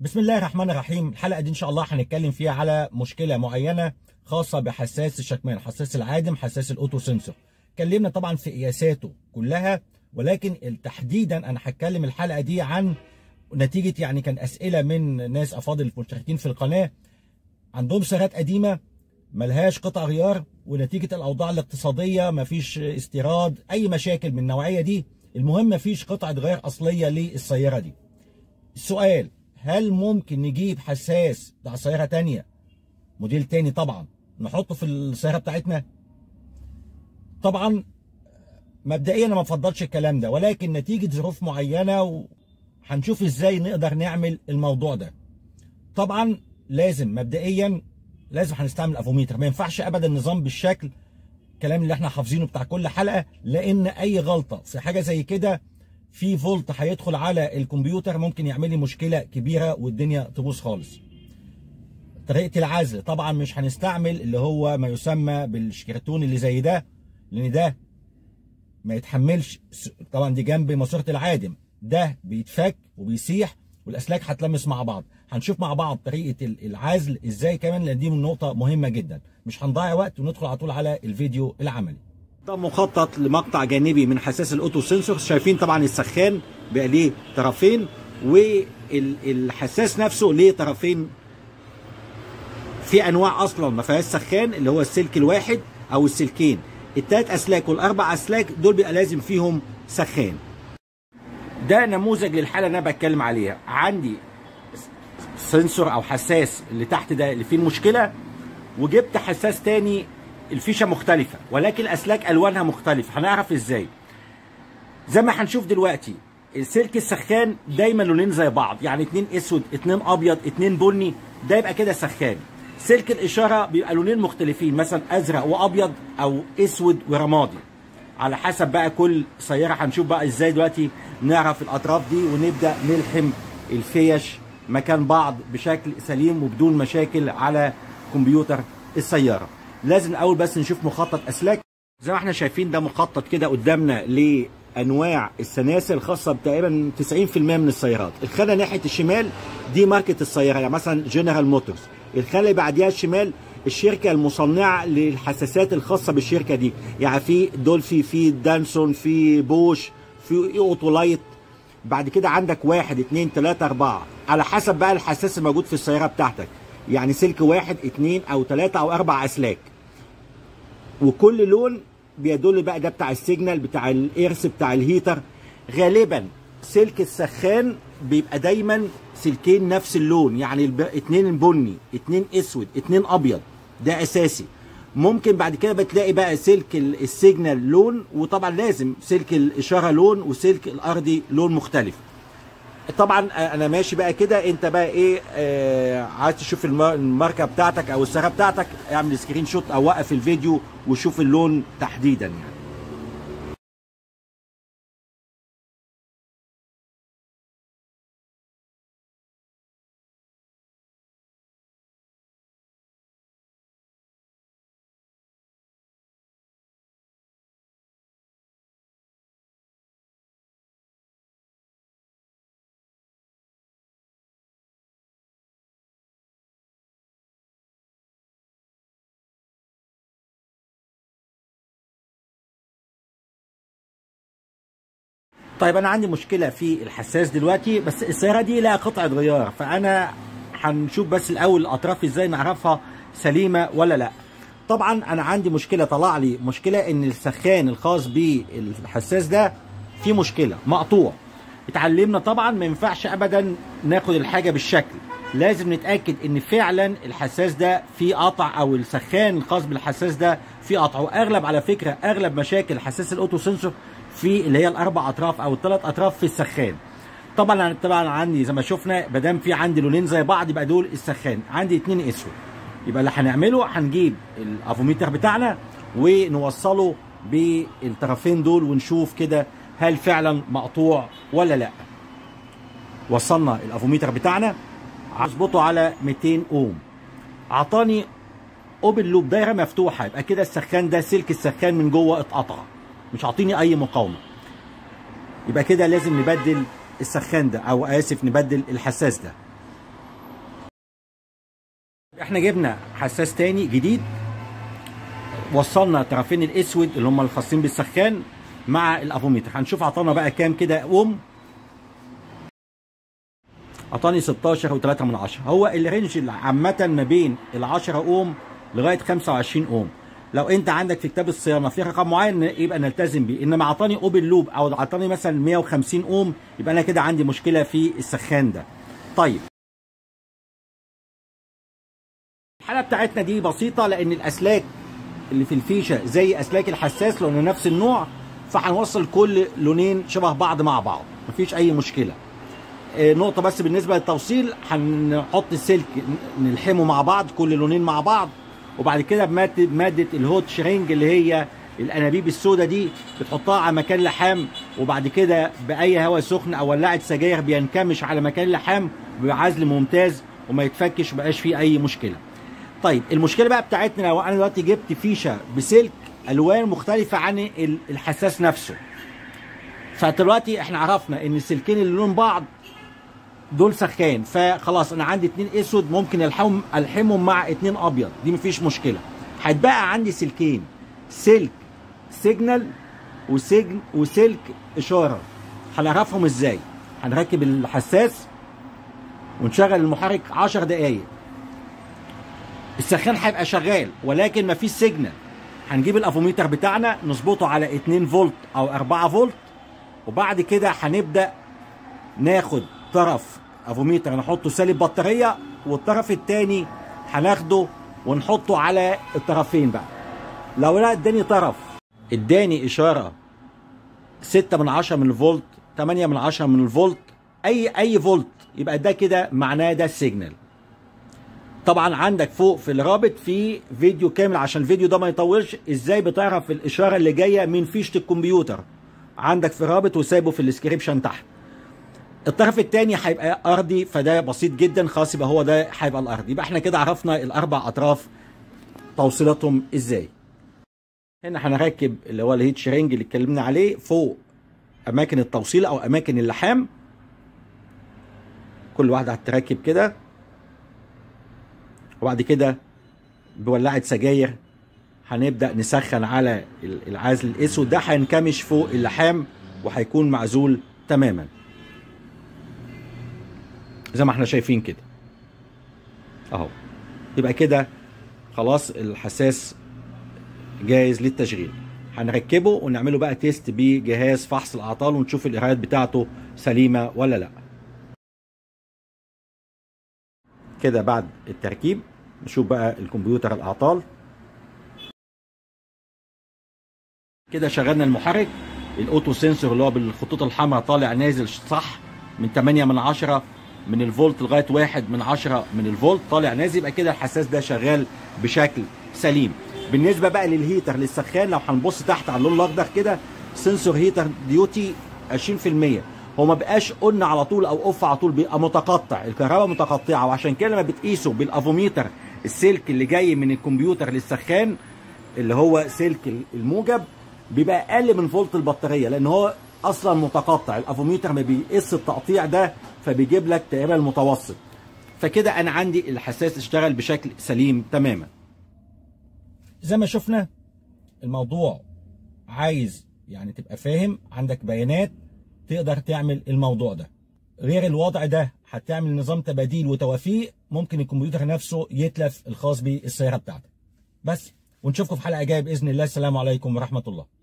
بسم الله الرحمن الرحيم الحلقه دي ان شاء الله هنتكلم فيها على مشكله معينه خاصه بحساس الشكمان حساس العادم حساس الاوتو سنسور اتكلمنا طبعا في قياساته كلها ولكن تحديدا انا هتكلم الحلقه دي عن نتيجه يعني كان اسئله من ناس افاضل مشتركين في القناه عندهم سيارات قديمه ملهاش قطع غيار ونتيجه الاوضاع الاقتصاديه مفيش استيراد اي مشاكل من النوعيه دي المهم مفيش قطعه غيار اصليه للسياره دي السؤال هل ممكن نجيب حساس بتاع سياره تانية موديل تاني طبعا نحطه في السياره بتاعتنا طبعا مبدئيا انا ما بفضلش الكلام ده ولكن نتيجه ظروف معينه هنشوف ازاي نقدر نعمل الموضوع ده طبعا لازم مبدئيا لازم هنستعمل افوميتر ما ينفعش ابدا نظام بالشكل الكلام اللي احنا حافظينه بتاع كل حلقه لان اي غلطه في حاجه زي كده في فولت هيدخل على الكمبيوتر ممكن يعمل لي مشكله كبيره والدنيا تبوظ خالص طريقه العزل طبعا مش هنستعمل اللي هو ما يسمى بالشكرتون اللي زي ده لان ده ما يتحملش طبعا دي جنب ماسوره العادم ده بيتفك وبيسيح والاسلاك هتلمس مع بعض هنشوف مع بعض طريقه العزل ازاي كمان لان دي من نقطه مهمه جدا مش هنضيع وقت وندخل على طول على الفيديو العملي ده مخطط لمقطع جانبي من حساس الاوتو سنسور شايفين طبعا السخان بقى ليه طرفين والحساس نفسه ليه طرفين في انواع اصلا ما فيهاش سخان اللي هو السلك الواحد او السلكين التلات اسلاك والاربع اسلاك دول بيبقى لازم فيهم سخان ده نموذج للحاله اللي انا بتكلم عليها عندي سنسور او حساس اللي تحت ده اللي فيه المشكله وجبت حساس تاني الفيشه مختلفه ولكن الاسلاك الوانها مختلفه هنعرف ازاي زي ما هنشوف دلوقتي السلك السخان دايما لونين زي بعض يعني اتنين اسود اتنين ابيض اتنين بني ده يبقى كده سخان سلك الاشاره بيبقى لونين مختلفين مثلا ازرق وابيض او اسود ورمادي على حسب بقى كل سياره هنشوف بقى ازاي دلوقتي نعرف الاطراف دي ونبدا نلحم الفيش مكان بعض بشكل سليم وبدون مشاكل على كمبيوتر السياره لازم الاول بس نشوف مخطط اسلاك زي ما احنا شايفين ده مخطط كده قدامنا لانواع السلاسل الخاصه بتقريبا 90% من السيارات الخانه ناحيه الشمال دي ماركه السياره يعني مثلا جنرال موتورز الخانه اللي بعديها الشمال الشركه المصنعه للحساسات الخاصه بالشركه دي يعني في دولفي في دانسون في بوش في اوتولايت بعد كده عندك واحد اتنين تلاته اربعه على حسب بقى الحساس الموجود في السياره بتاعتك يعني سلك واحد اتنين او تلاته او اربع اسلاك وكل لون بيدل بقى ده بتاع السيجنال بتاع الارث بتاع الهيتر غالبا سلك السخان بيبقى دايما سلكين نفس اللون يعني الب... اتنين بني اتنين اسود اتنين ابيض ده اساسي ممكن بعد كده بتلاقي بقى سلك السيجنال لون وطبعا لازم سلك الاشاره لون وسلك الارضي لون مختلف طبعا انا ماشي بقى كده انت بقى ايه آه عايز تشوف الماركه بتاعتك او السياره بتاعتك اعمل سكرين شوت او وقف الفيديو وشوف اللون تحديدا يعني طيب انا عندي مشكله في الحساس دلوقتي بس السياره دي لها قطعه غيار فانا هنشوف بس الاول الاطراف ازاي نعرفها سليمه ولا لا طبعا انا عندي مشكله طلع لي مشكله ان السخان الخاص بالحساس ده فيه مشكله مقطوع اتعلمنا طبعا ما ينفعش ابدا ناخد الحاجه بالشكل لازم نتاكد ان فعلا الحساس ده فيه قطع او السخان الخاص بالحساس ده فيه قطع واغلب على فكره اغلب مشاكل حساس الاوتو سنسور في اللي هي الاربع اطراف او الثلاث اطراف في السخان طبعا طبعا عندي زي ما شفنا ما دام في عندي لونين زي بعض يبقى دول السخان عندي اتنين اسود يبقى اللي هنعمله هنجيب الافوميتر بتاعنا ونوصله بالطرفين دول ونشوف كده هل فعلا مقطوع ولا لا وصلنا الافوميتر بتاعنا هظبطه على 200 اوم عطاني اوبن لوب دايره مفتوحه يبقى كده السخان ده سلك السخان من جوه اتقطع مش عاطيني اي مقاومه يبقى كده لازم نبدل السخان ده او اسف نبدل الحساس ده احنا جبنا حساس تاني جديد وصلنا الطرفين الاسود اللي هم الخاصين بالسخان مع الافوميتر هنشوف عطانا بقى كام كده اوم عطاني 16 و3 من 10 هو الرينج عامه ما بين ال 10 اوم لغايه 25 اوم لو انت عندك في كتاب الصيانه في رقم معين يبقى نلتزم بيه انما عطاني اوبن لوب او عطاني مثلا 150 اوم يبقى انا كده عندي مشكله في السخان ده طيب الحاله بتاعتنا دي بسيطه لان الاسلاك اللي في الفيشه زي اسلاك الحساس لانه نفس النوع فهنوصل كل لونين شبه بعض مع بعض مفيش اي مشكله آه، نقطة بس بالنسبة للتوصيل هنحط السلك نلحمه مع بعض كل لونين مع بعض وبعد كده بمادة مادة الهوت شرينج اللي هي الانابيب السوداء دي بتحطها على مكان لحام وبعد كده باي هواء سخن او ولعه سجاير بينكمش على مكان لحام بعزل ممتاز وما يتفكش مبقاش فيه اي مشكله. طيب المشكله بقى بتاعتنا لو انا دلوقتي جبت فيشه بسلك الوان مختلفه عن ال- الحساس نفسه. فدلوقتي احنا عرفنا ان السلكين اللي لون بعض دول سخان فخلاص انا عندي اتنين اسود ممكن الحمهم الحمهم مع اتنين ابيض دي مفيش مشكله هيتبقى عندي سلكين سلك سيجنال وسجن وسلك اشاره هنعرفهم ازاي هنركب الحساس ونشغل المحرك 10 دقايق السخان هيبقى شغال ولكن مفيش سيجنال هنجيب الافوميتر بتاعنا نظبطه على 2 فولت او 4 فولت وبعد كده هنبدا ناخد طرف افوميتر نحطه سالب بطاريه والطرف الثاني هناخده ونحطه على الطرفين بقى لو لا اداني طرف اداني اشاره 6 من 10 من الفولت 8 من 10 من الفولت اي اي فولت يبقى ده كده معناه ده السيجنال طبعا عندك فوق في الرابط في فيديو كامل عشان الفيديو ده ما يطولش ازاي بتعرف الاشاره اللي جايه من فيشه الكمبيوتر عندك في الرابط وسايبه في الديسكريبشن تحت الطرف الثاني هيبقى ارضي فده بسيط جدا خلاص يبقى هو ده هيبقى الارضي يبقى احنا كده عرفنا الاربع اطراف توصيلاتهم ازاي هنا هنركب اللي هو الهيت شرينج اللي اتكلمنا عليه فوق اماكن التوصيل او اماكن اللحام كل واحده هتركب كده وبعد كده بولعه سجاير هنبدا نسخن على العازل الاسود ده هينكمش فوق اللحام وهيكون معزول تماما زي ما احنا شايفين كده اهو يبقى كده خلاص الحساس جاهز للتشغيل هنركبه ونعمله بقى تيست بجهاز فحص الاعطال ونشوف القراءات بتاعته سليمه ولا لا كده بعد التركيب نشوف بقى الكمبيوتر الاعطال كده شغلنا المحرك الاوتو سنسور اللي هو بالخطوط الحمراء طالع نازل صح من 8 من 10 من الفولت لغايه 1 من 10 من الفولت طالع نازل يبقى كده الحساس ده شغال بشكل سليم بالنسبه بقى للهيتر للسخان لو هنبص تحت على اللون الاخضر كده سنسور هيتر ديوتي 20% هو ما بقاش اون على طول او اوف على طول بيبقى متقطع الكهرباء متقطعه وعشان كده لما بتقيسه بالافوميتر السلك اللي جاي من الكمبيوتر للسخان اللي هو سلك الموجب بيبقى اقل من فولت البطاريه لان هو اصلا متقطع الافوميتر ما بيقيس التقطيع ده فبيجيب لك تقريبا المتوسط فكده انا عندي الحساس اشتغل بشكل سليم تماما زي ما شفنا الموضوع عايز يعني تبقى فاهم عندك بيانات تقدر تعمل الموضوع ده غير الوضع ده هتعمل نظام تباديل وتوافيق ممكن الكمبيوتر نفسه يتلف الخاص بالسياره بتاعتك بس ونشوفكم في حلقه جايه باذن الله السلام عليكم ورحمه الله